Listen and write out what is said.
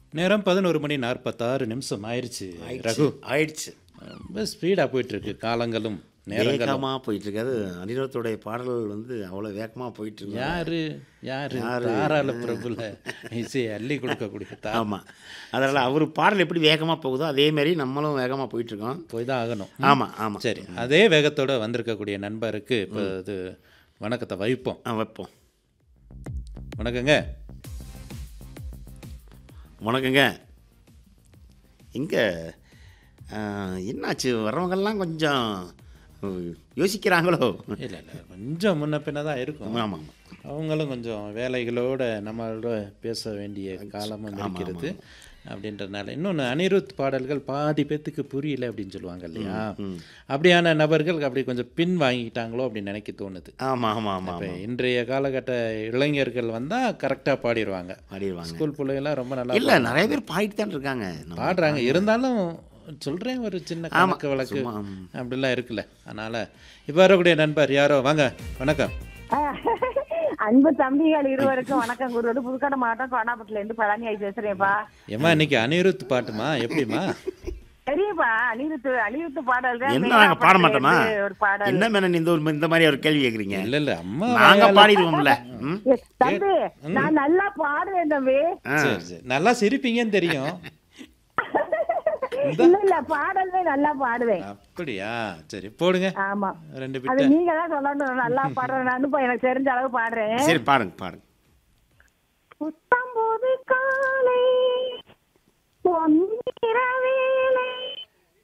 நேரம் பதினோரு மணி நாற்பத்தாறு நிமிஷம் ஆயிடுச்சு ரகு ஆயிடுச்சு ரொம்ப ஸ்பீடாக போயிட்டு இருக்கு காலங்களும் நேரங்களும் வேகமாக போயிட்டு இருக்காது அனிருத்தோடைய பாடல்கள் வந்து அவ்வளோ வேகமாக போயிட்டு இருக்கு யாரு யாரு தாராள பிரபுல இசையை அள்ளி கொடுக்கக்கூடிய தா ஆமாம் அதனால் அவர் பாடல் எப்படி வேகமாக போகுதோ அதே மாதிரி நம்மளும் வேகமாக போயிட்டு இருக்கோம் போய் தான் ஆகணும் ஆமாம் ஆமாம் சரி அதே வேகத்தோட வந்திருக்கக்கூடிய நண்பருக்கு இப்போ இது வணக்கத்தை வைப்போம் ஆ வைப்போம் வணக்கங்க வணக்கங்க இங்கே என்னாச்சு வர்றவங்கெல்லாம் கொஞ்சம் அஹ், யோசிக்கிறாங்களோ இல்லை இல்லை கொஞ்சம் முன்ன பின்ன தான் இருக்கும் ஆமாம் ஆமாம் அவங்களும் கொஞ்சம் வேலைகளோட நம்மளோட பேச வேண்டிய காலமும் இருக்கிறது அப்படின்றதுனால இன்னொன்று அனிருத் பாடல்கள் பாதி பேத்துக்கு புரியல அப்படின்னு சொல்லுவாங்க இல்லையா அப்படியான நபர்கள் அப்படி கொஞ்சம் பின் வாங்கிட்டாங்களோ அப்படின்னு நினைக்க தோணுது ஆமாம் ஆமாம் ஆமாம் இப்போ இன்றைய காலகட்ட இளைஞர்கள் வந்தால் கரெக்டாக பாடிடுவாங்க பாடிடுவாங்க ஸ்கூல் பிள்ளைங்களாம் ரொம்ப நல்லா இல்லை நிறைய பேர் பாடிட்டு தான் இருக்காங்க நம்ம- பாடுறாங்க இருந்தாலும் சொல்கிறேன் ஒரு சின்ன கணக்கு வழக்கு சும்மா, ம். அப்படிலாம் இருக்குல்ல அதனால் இப்போ வரக்கூடிய நண்பர் யாரோ வாங்க வணக்கம் அன்பு தம்பிகள் இருவருக்கும் வணக்கம் குருவோடு புதுக்கடை மாவட்டம் கோணாபுரத்துல இருந்து பழனி ஆகி பேசுறேன்ப்பா ஏம்மா இன்னைக்கு அனிருத் பாட்டுமா எப்படிமா பெரியப்பா அனிருத்து அனிருத்து பாடல் தான் என்ன மேகா நாங்கள் பாட படத்துல மாட்டோமா இருந்து ஒரு பாடல் என்ன மேடம் இந்த ஒரு இந்த மாதிரி ஒரு கேள்வி கேட்குறீங்க இல்ல இல்ல அம்மா நாங்க வாயால- பாடிடுவோம்ல ம் ஏ, தம்பி நான் நல்லா பாடுவேன் தம்பி சரி சரி நல்லா சிரிப்பீங்கன்னு தெரியும் இல்ல இல்ல பாடல்வே நல்லா பாடுவேன் அப்படியா சரி போடுங்க ஆமா ரெண்டு அது பிட்ட நீங்க தான் சொல்லணும் நல்லா பாடுறேன் இப்ப எனக்கு தெரிஞ்ச அளவு பாடுறேன் சரி பாருங்க பாருங்க புத்தம்போது காலை பொன்னிற வேளை